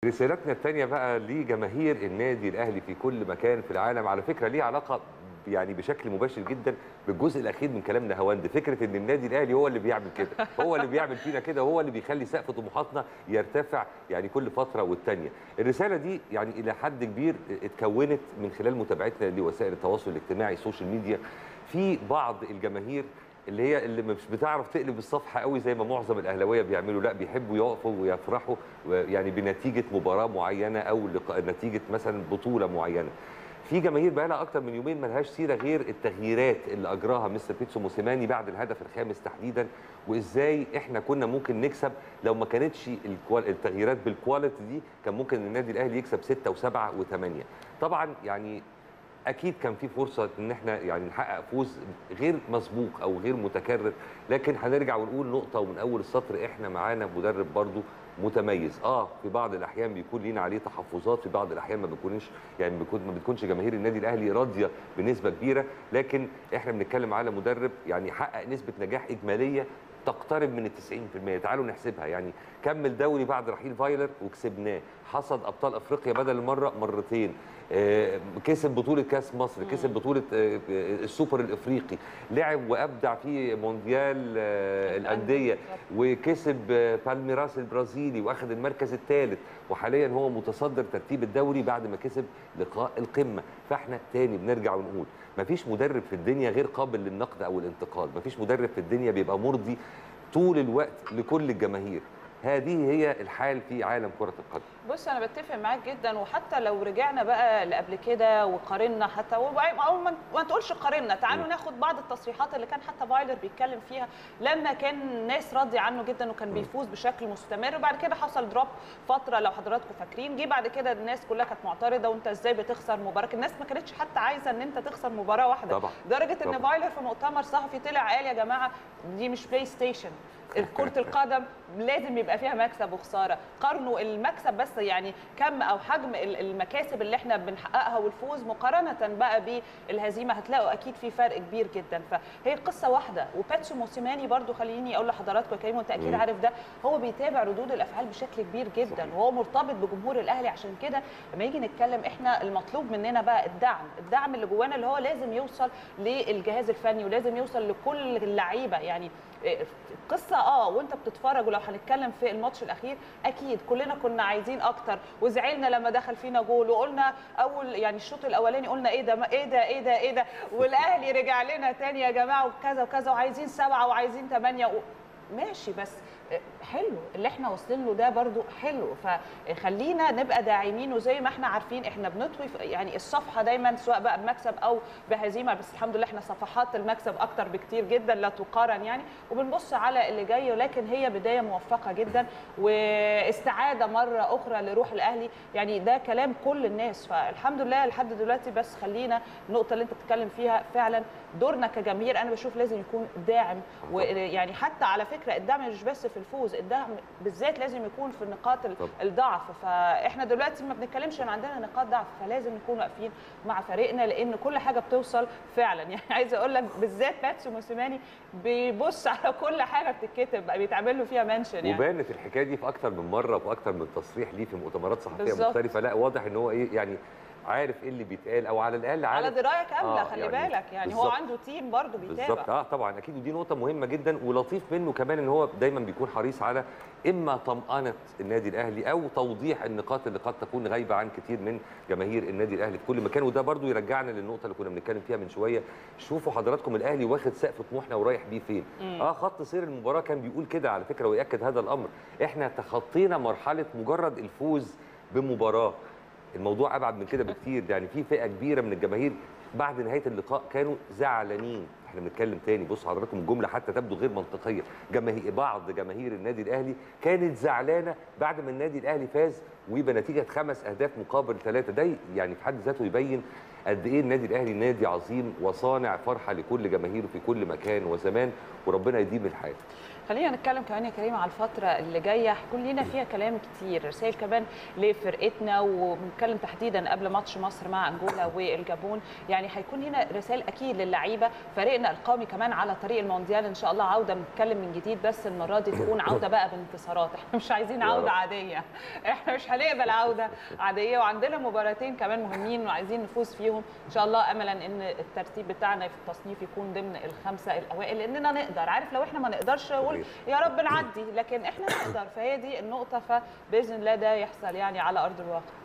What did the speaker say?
رسالتنا الثانية بقى لجماهير النادي الأهلي في كل مكان في العالم على فكرة ليه علاقة يعني بشكل مباشر جدا بالجزء الأخير من كلامنا هواند فكرة إن النادي الأهلي هو اللي بيعمل كده هو اللي بيعمل فينا كده هو اللي بيخلي سقف طموحاتنا يرتفع يعني كل فترة والتانية الرسالة دي يعني إلى حد كبير اتكونت من خلال متابعتنا لوسائل التواصل الاجتماعي السوشيال ميديا في بعض الجماهير اللي هي اللي مش بتعرف تقلب الصفحه قوي زي ما معظم الاهلاويه بيعملوا لا بيحبوا يقفوا ويفرحوا يعني بنتيجه مباراه معينه او لقاء نتيجه مثلا بطوله معينه في جماهير بقى لها اكتر من يومين ملهاش سيره غير التغييرات اللي اجراها مستر بيتسو موسيماني بعد الهدف الخامس تحديدا وازاي احنا كنا ممكن نكسب لو ما كانتش التغييرات بالكواليتي دي كان ممكن النادي الاهلي يكسب 6 و7 و8 طبعا يعني اكيد كان في فرصه ان احنا يعني نحقق فوز غير مسبوق او غير متكرر لكن هنرجع ونقول نقطه ومن اول السطر احنا معانا مدرب برضو متميز اه في بعض الاحيان بيكون لينا عليه تحفظات في بعض الاحيان ما بيكونش يعني بيكون ما بتكونش جماهير النادي الاهلي راضيه بنسبه كبيره لكن احنا بنتكلم على مدرب يعني حقق نسبه نجاح اجماليه تقترب من ال 90% تعالوا نحسبها يعني كمل دوري بعد رحيل فايلر وكسبناه حصد ابطال افريقيا بدل المره مرتين كسب بطوله كاس مصر كسب بطوله السوبر الافريقي لعب وابدع في مونديال الانديه وكسب بالميراس البرازيلي واخذ المركز الثالث وحاليا هو متصدر ترتيب الدوري بعد ما كسب لقاء القمه فاحنا تاني بنرجع ونقول مفيش مدرب في الدنيا غير قابل للنقد او الانتقاد مفيش مدرب في الدنيا بيبقى مرضي طول الوقت لكل الجماهير هذه هي الحال في عالم كرة القدم بص انا بتفق معاك جدا وحتى لو رجعنا بقى لقبل كده وقارنا حتى او ما تقولش قارنا تعالوا ناخد بعض التصريحات اللي كان حتى فايلر بيتكلم فيها لما كان الناس راضيه عنه جدا وكان بيفوز بشكل مستمر وبعد كده حصل دروب فتره لو حضراتكم فاكرين جه بعد كده الناس كلها كانت معترضه وانت ازاي بتخسر مباراه الناس ما كانتش حتى عايزه ان انت تخسر مباراه واحده طبعا. لدرجه ان طبعا. فايلر في مؤتمر صحفي طلع قال يا جماعه دي مش بلاي ستيشن كرة القدم لازم يبقى فيها مكسب وخسارة قارنوا المكسب بس يعني كم أو حجم المكاسب اللي احنا بنحققها والفوز مقارنة بقى بالهزيمة هتلاقوا أكيد في فرق كبير جدا فهي قصة واحدة وباتسو موسيماني برضو خليني أقول لحضراتكم يا كريم وأنت أكيد عارف ده هو بيتابع ردود الأفعال بشكل كبير جدا صحيح. وهو مرتبط بجمهور الأهلي عشان كده لما يجي نتكلم احنا المطلوب مننا بقى الدعم الدعم اللي جوانا اللي هو لازم يوصل للجهاز الفني ولازم يوصل لكل اللعيبة يعني قصه اه وانت بتتفرج ولو هنتكلم في الماتش الاخير اكيد كلنا كنا عايزين اكتر وزعلنا لما دخل فينا جول وقلنا اول يعني الشوط الاولاني قلنا ايه ده ايه ده ايه ده ايه ده والاهلي رجع لنا تاني يا جماعه وكذا وكذا وعايزين سبعه وعايزين ثمانيه و... ماشي بس حلو اللي احنا واصلين له ده برضو حلو فخلينا نبقى داعمين وزي ما احنا عارفين احنا بنطوي يعني الصفحه دايما سواء بقى بمكسب او بهزيمه بس الحمد لله احنا صفحات المكسب اكتر بكتير جدا لا تقارن يعني وبنبص على اللي جاي ولكن هي بدايه موفقه جدا واستعاده مره اخرى لروح الاهلي يعني ده كلام كل الناس فالحمد لله لحد دلوقتي بس خلينا النقطه اللي انت بتتكلم فيها فعلا دورنا كجماهير انا بشوف لازم يكون داعم ويعني حتى على فكره الدعم مش بس في الفوز الدعم بالذات لازم يكون في نقاط الضعف فاحنا دلوقتي ما بنتكلمش ان عندنا نقاط ضعف فلازم نكون واقفين مع فريقنا لان كل حاجه بتوصل فعلا يعني عايزه اقول لك بالذات باتسو موسيماني بيبص على كل حاجه بتتكتب بيتعمل له فيها منشن يعني وبانت الحكايه دي في اكتر من مره وفي اكتر من تصريح ليه في مؤتمرات صحفيه بالزبط. مختلفه لا واضح ان هو ايه يعني عارف ايه اللي بيتقال او على الاقل عارف على درايه كامله آه خلي يعني بالك يعني بالزبط. هو عنده تيم برضه بيتابع بالظبط اه طبعا اكيد ودي نقطه مهمه جدا ولطيف منه كمان ان هو دايما بيكون حريص على اما طمانه النادي الاهلي او توضيح النقاط اللي قد تكون غايبه عن كتير من جماهير النادي الاهلي في كل مكان وده برضو يرجعنا للنقطه اللي كنا بنتكلم فيها من شويه شوفوا حضراتكم الاهلي واخد سقف طموحنا ورايح بيه فين مم. اه خط سير المباراه كان بيقول كده على فكره وياكد هذا الامر احنا تخطينا مرحله مجرد الفوز بمباراه الموضوع ابعد من كده بكتير يعني في فئه كبيره من الجماهير بعد نهايه اللقاء كانوا زعلانين احنا بنتكلم تاني بص حضراتكم الجمله حتى تبدو غير منطقيه جماهير بعض جماهير النادي الاهلي كانت زعلانه بعد ما النادي الاهلي فاز وبنتيجه خمس اهداف مقابل ثلاثه ده يعني في حد ذاته يبين قد ايه النادي الاهلي نادي عظيم وصانع فرحه لكل جماهيره في كل مكان وزمان وربنا يديم الحال خلينا نتكلم كمان يا كريم على الفترة اللي جاية هيكون لينا فيها كلام كتير رسائل كمان لفرقتنا وبنتكلم تحديدا قبل ماتش مصر مع انجولا والجابون يعني هيكون لنا رسائل اكيد للعيبة فريقنا فريقنا القومي كمان على طريق المونديال ان شاء الله عوده بنتكلم من جديد بس المره دي تكون عوده بقى بانتصارات احنا مش عايزين يا عوده رب. عاديه احنا مش هنقبل عوده عاديه وعندنا مباراتين كمان مهمين وعايزين نفوز فيهم ان شاء الله املا ان الترتيب بتاعنا في التصنيف يكون ضمن الخمسه الاوائل لاننا نقدر عارف لو احنا ما نقدرش نقول يا رب نعدي لكن احنا نقدر فهي دي النقطه فباذن الله ده يحصل يعني على ارض الواقع